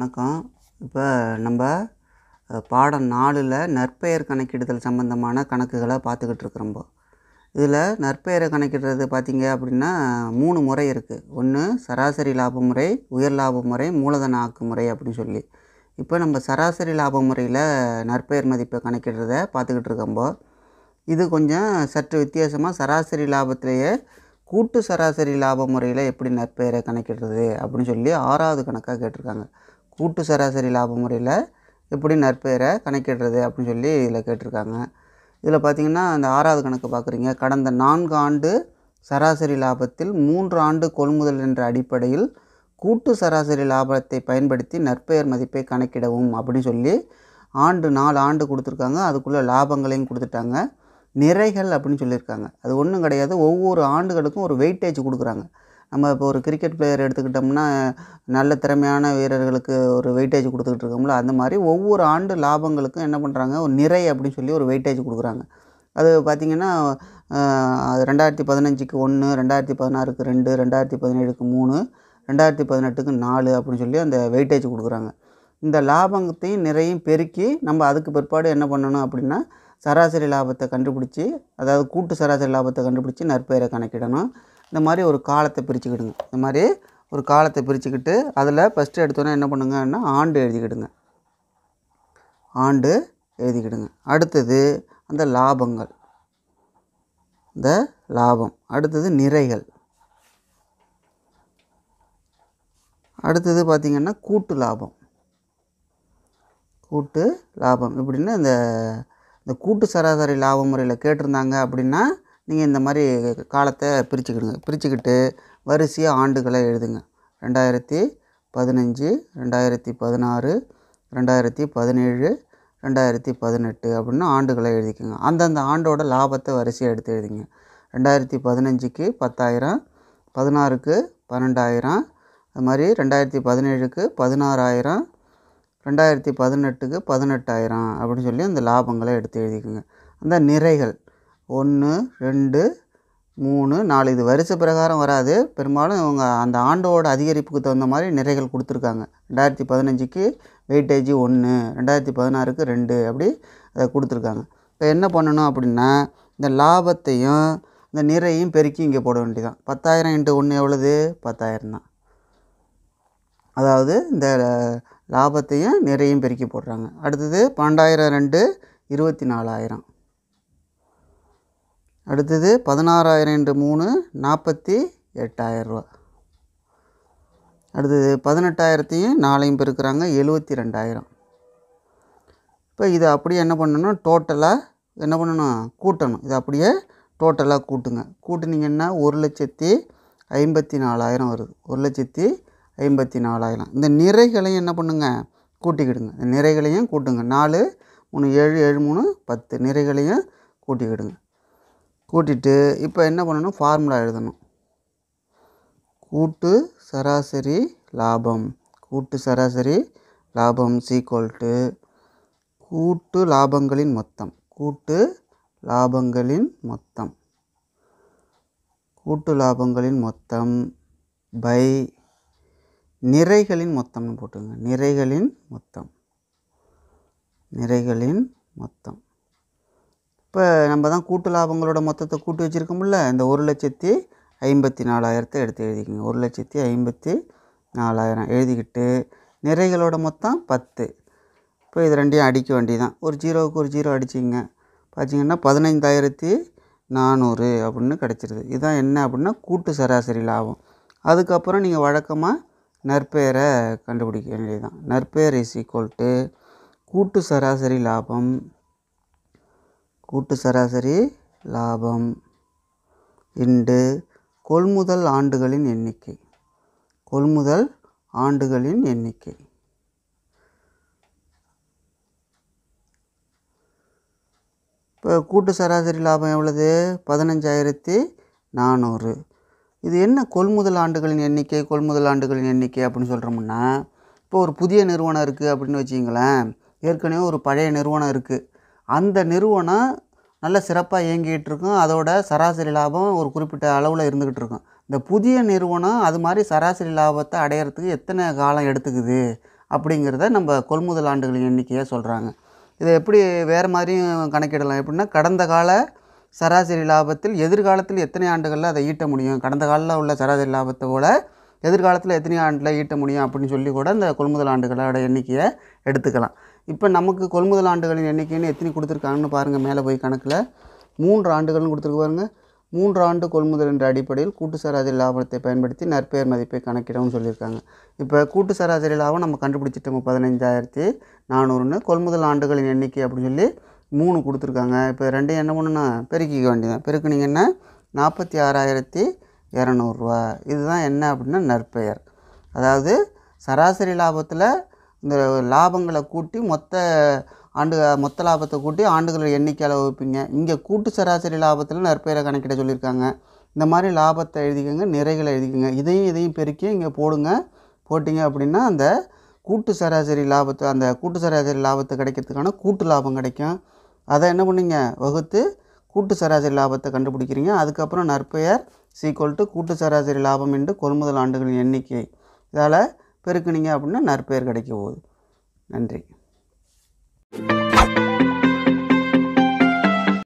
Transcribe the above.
வணக்கம் இப்போ நம்ம அஹ், பாடம் நாலில் நற்பெயர் கணக்கிடுதல் சம்பந்தமான கணக்குகளை பார்த்துக்கிட்டு இருக்கிறோம் இப்போ இதில் நற்பெயரை கணக்கிடுறது பார்த்தீங்க அப்படின்னா மூணு முறை இருக்குது ஒன்று சராசரி லாப முறை உயர் லாப முறை மூலதன ஆக்கு முறை அப்படின்னு சொல்லி இப்போ நம்ம சராசரி லாப முறையில் நற்பெயர் மதிப்பை கணக்கிடுறத பார்த்துக்கிட்டு இருக்கோம்போ இது கொஞ்சம் சற்று வித்தியாசமாக சராசரி லாபத்திலேயே கூட்டு சராசரி லாப முறையில் எப்படி நற்பெயரை கணக்கிடுறது அப்படின்னு சொல்லி ஆறாவது கணக்காக கேட்டிருக்காங்க கூட்டு சராசரி லாப முறையில் எப்படி நற்பெயரை கணக்கிடுறது அப்படின்னு சொல்லி இதில் கேட்டிருக்காங்க இதில் பார்த்தீங்கன்னா அந்த ஆறாவது கணக்கு பார்க்குறீங்க கடந்த நான்கு ஆண்டு சராசரி லாபத்தில் மூன்று ஆண்டு கொள்முதல் என்ற அடிப்படையில் கூட்டு சராசரி லாபத்தை பயன்படுத்தி நற்பெயர் மதிப்பை கணக்கிடவும் அப்படின்னு சொல்லி ஆண்டு நாலு ஆண்டு கொடுத்துருக்காங்க அதுக்குள்ளே லாபங்களையும் கொடுத்துட்டாங்க நிறைகள் அப்படின்னு சொல்லியிருக்காங்க அது ஒன்றும் கிடையாது ஒவ்வொரு ஆண்டுகளுக்கும் ஒரு வெயிட்டேஜ் கொடுக்குறாங்க நம்ம இப்போ ஒரு கிரிக்கெட் பிளேயர் எடுத்துக்கிட்டோம்னா நல்ல திறமையான வீரர்களுக்கு ஒரு வெயிட்டேஜ் கொடுத்துக்கிட்டு இருக்கோம்ல அந்த மாதிரி ஒவ்வொரு ஆண்டு லாபங்களுக்கும் என்ன பண்ணுறாங்க ஒரு நிறை அப்படின்னு சொல்லி ஒரு வெயிட்டேஜ் கொடுக்குறாங்க அது பார்த்திங்கன்னா அது ரெண்டாயிரத்தி பதினஞ்சுக்கு ஒன்று ரெண்டாயிரத்தி பதினாறுக்கு ரெண்டு ரெண்டாயிரத்தி பதினேழுக்கு மூணு ரெண்டாயிரத்தி பதினெட்டுக்கு நாலு அப்படின்னு சொல்லி அந்த வெயிட்டேஜ் கொடுக்குறாங்க இந்த லாபத்தையும் நிறையும் பெருக்கி நம்ம அதுக்கு பிற்பாடு என்ன பண்ணணும் அப்படின்னா சராசரி லாபத்தை கண்டுபிடிச்சி அதாவது கூட்டு சராசரி லாபத்தை கண்டுபிடிச்சி நற்பெயரை கணக்கிடணும் இந்த மாதிரி ஒரு காலத்தை பிரிச்சுக்கிடுங்க இந்த மாதிரி ஒரு காலத்தை பிரிச்சுக்கிட்டு அதில் ஃபஸ்ட்டு எடுத்தோன்னே என்ன பண்ணுங்கன்னா ஆண்டு எழுதிக்கிடுங்க ஆண்டு எழுதிக்கிடுங்க அடுத்தது அந்த லாபங்கள் இந்த லாபம் அடுத்தது நிறைகள் அடுத்தது பார்த்திங்கன்னா கூட்டு லாபம் கூட்டு லாபம் இப்படின்னு இந்த இந்த கூட்டு சராசரி லாப முறையில் கேட்டிருந்தாங்க அப்படின்னா நீங்கள் இந்த மாதிரி காலத்தை பிரிச்சுக்கிடுங்க பிரிச்சுக்கிட்டு வரிசையாக ஆண்டுகளை எழுதுங்க ரெண்டாயிரத்தி பதினஞ்சு ரெண்டாயிரத்தி பதினாறு ரெண்டாயிரத்தி பதினேழு ரெண்டாயிரத்தி பதினெட்டு அப்படின்னு ஆண்டுகளை எழுதிக்கோங்க அந்தந்த ஆண்டோட லாபத்தை வரிசையாக எடுத்து எழுதிங்க ரெண்டாயிரத்தி பதினஞ்சுக்கு பத்தாயிரம் பதினாறுக்கு பன்னெண்டாயிரம் அது மாதிரி ரெண்டாயிரத்தி பதினேழுக்கு பதினாறாயிரம் ரெண்டாயிரத்தி பதினெட்டுக்கு பதினெட்டாயிரம் அப்படின்னு சொல்லி அந்த லாபங்களை எடுத்து எழுதிக்கோங்க அந்த நிறைகள் ஒன்று ரெண்டு மூணு நாலு இது வரிசை பிரகாரம் வராது பெரும்பாலும் இவங்க அந்த ஆண்டோட அதிகரிப்புக்கு தகுந்த மாதிரி நிறைகள் கொடுத்துருக்காங்க ரெண்டாயிரத்தி பதினஞ்சுக்கு வெயிட்டேஜ் ஒன்று ரெண்டாயிரத்தி பதினாறுக்கு ரெண்டு அப்படி அதை கொடுத்துருக்காங்க இப்போ என்ன பண்ணணும் அப்படின்னா இந்த லாபத்தையும் இந்த நிறையும் பெருக்கி இங்கே போட வேண்டியதான் பத்தாயிரம் இன்ட்டு ஒன்று எவ்வளவு பத்தாயிரம் தான் அதாவது இந்த லாபத்தையும் நிறையும் பெருக்கி போடுறாங்க அடுத்தது பன்னெண்டாயிரம் ரெண்டு இருபத்தி நாலாயிரம் அடுத்தது பதினாறாயிரம் இன்ட்டு மூணு நாற்பத்தி எட்டாயிரரூவா அடுத்தது பதினெட்டாயிரத்தையும் நாலையும் பெருக்கிறாங்க எழுபத்தி ரெண்டாயிரம் இப்போ இதை அப்படியே என்ன பண்ணணும் டோட்டலாக என்ன பண்ணணும் கூட்டணும் இதை அப்படியே டோட்டலாக கூட்டுங்க கூட்டுனீங்கன்னா ஒரு லட்சத்தி ஐம்பத்தி நாலாயிரம் வருது ஒரு லட்சத்தி ஐம்பத்தி நாலாயிரம் இந்த நிறைகளையும் என்ன பண்ணுங்க கூட்டிக்கிடுங்க இந்த நிறைகளையும் கூட்டுங்க நாலு மூணு ஏழு ஏழு மூணு பத்து நிறைகளையும் கூட்டிக்கிடுங்க கூட்டிட்டு இப்போ என்ன பண்ணணும் ஃபார்முலா எழுதணும் கூட்டு சராசரி லாபம் கூட்டு சராசரி லாபம் சீக்வல் டு கூட்டு லாபங்களின் மொத்தம் கூட்டு லாபங்களின் மொத்தம் கூட்டு லாபங்களின் மொத்தம் பை நிறைகளின் மொத்தம்னு போட்டுங்க நிறைகளின் மொத்தம் நிறைகளின் மொத்தம் இப்போ நம்ம தான் கூட்டு லாபங்களோட மொத்தத்தை கூட்டி வச்சுருக்கோம்ல இந்த ஒரு லட்சத்தி ஐம்பத்தி நாலாயிரத்தை எடுத்து எழுதிக்கோங்க ஒரு லட்சத்தி ஐம்பத்தி நாலாயிரம் எழுதிக்கிட்டு நிறைகளோட மொத்தம் பத்து இப்போ இது ரெண்டையும் அடிக்க வேண்டியதான் ஒரு ஜீரோவுக்கு ஒரு ஜீரோ அடிச்சிங்க பார்த்தீங்கன்னா பதினைந்தாயிரத்தி நானூறு அப்படின்னு கிடச்சிருது இதுதான் என்ன அப்படின்னா கூட்டு சராசரி லாபம் அதுக்கப்புறம் நீங்கள் வழக்கமாக நற்பெயரை கண்டுபிடிக்க வேண்டியதுதான் நற்பெயர் இஸ் ஈக்குவல் டு கூட்டு சராசரி லாபம் கூட்டு சராசரி லாபம் இண்டு கொள்முதல் ஆண்டுகளின் எண்ணிக்கை கொள்முதல் ஆண்டுகளின் எண்ணிக்கை இப்போ கூட்டு சராசரி லாபம் எவ்வளவு பதினஞ்சாயிரத்தி நானூறு இது என்ன கொள்முதல் ஆண்டுகளின் எண்ணிக்கை கொள்முதல் ஆண்டுகளின் எண்ணிக்கை அப்படின்னு சொல்கிறோம்னா இப்போ ஒரு புதிய நிறுவனம் இருக்குது அப்படின்னு வச்சிங்களேன் ஏற்கனவே ஒரு பழைய நிறுவனம் இருக்குது அந்த நிறுவனம் நல்ல சிறப்பாக இயங்கிட்டு இருக்கும் அதோட சராசரி லாபம் ஒரு குறிப்பிட்ட அளவில் இருந்துக்கிட்டு இருக்கும் இந்த புதிய நிறுவனம் அது மாதிரி சராசரி லாபத்தை அடையிறதுக்கு எத்தனை காலம் எடுத்துக்குது அப்படிங்கிறத நம்ம கொள்முதல் ஆண்டுகளின் எண்ணிக்கையை சொல்கிறாங்க இதை எப்படி வேறு மாதிரியும் கணக்கிடலாம் எப்படின்னா கடந்த கால சராசரி லாபத்தில் எதிர்காலத்தில் எத்தனை ஆண்டுகளில் அதை ஈட்ட முடியும் கடந்த காலில் உள்ள சராசரி லாபத்தை போல எதிர்காலத்தில் எத்தனை ஆண்டில் ஈட்ட முடியும் அப்படின்னு சொல்லி கூட இந்த கொள்முதல் ஆண்டுகளோட எண்ணிக்கையை எடுத்துக்கலாம் இப்போ நமக்கு கொள்முதல் ஆண்டுகளின் எண்ணிக்கைன்னு எத்தனை கொடுத்துருக்காங்கன்னு பாருங்கள் மேலே போய் கணக்கில் மூன்று ஆண்டுகள்னு கொடுத்துருக்கு பாருங்க மூன்று ஆண்டு கொள்முதல் என்ற அடிப்படையில் கூட்டு சராசரி லாபத்தை பயன்படுத்தி நற்பெயர் மதிப்பை கணக்கிடவும் சொல்லியிருக்காங்க இப்போ கூட்டு சராசரி லாபம் நம்ம கண்டுபிடிச்சிட்டோம் பதினஞ்சாயிரத்தி நானூறுன்னு கொள்முதல் ஆண்டுகளின் எண்ணிக்கை அப்படின்னு சொல்லி மூணு கொடுத்துருக்காங்க இப்போ ரெண்டையும் என்ன பண்ணணும் பெருக்கிக்க வேண்டியதான் பெருக்குனீங்கன்னா நாற்பத்தி ஆறாயிரத்தி இரநூறுவா இதுதான் என்ன அப்படின்னா நற்பெயர் அதாவது சராசரி லாபத்தில் இந்த லாபங்களை கூட்டி மொத்த ஆண்டு மொத்த லாபத்தை கூட்டி ஆண்டுகள் எண்ணிக்கையால் வகுப்பீங்க இங்கே கூட்டு சராசரி லாபத்தில் நற்பெயரை கணக்கிட சொல்லியிருக்காங்க இந்த மாதிரி லாபத்தை எழுதிக்கோங்க நிறைகளை எழுதிக்கோங்க இதையும் இதையும் பெருக்கி இங்கே போடுங்க போட்டிங்க அப்படின்னா அந்த கூட்டு சராசரி லாபத்தை அந்த கூட்டு சராசரி லாபத்தை கிடைக்கிறதுக்கான கூட்டு லாபம் கிடைக்கும் அதை என்ன பண்ணீங்க வகுத்து கூட்டு சராசரி லாபத்தை கண்டுபிடிக்கிறீங்க அதுக்கப்புறம் நற்பெயர் சீக்வல் டு கூட்டு சராசரி லாபம் என்று கொள்முதல் ஆண்டுகளின் எண்ணிக்கை இதால் பெருக்குனீங்க அப்படின்னா நற்பெயர் கிடைக்க போகுது நன்றி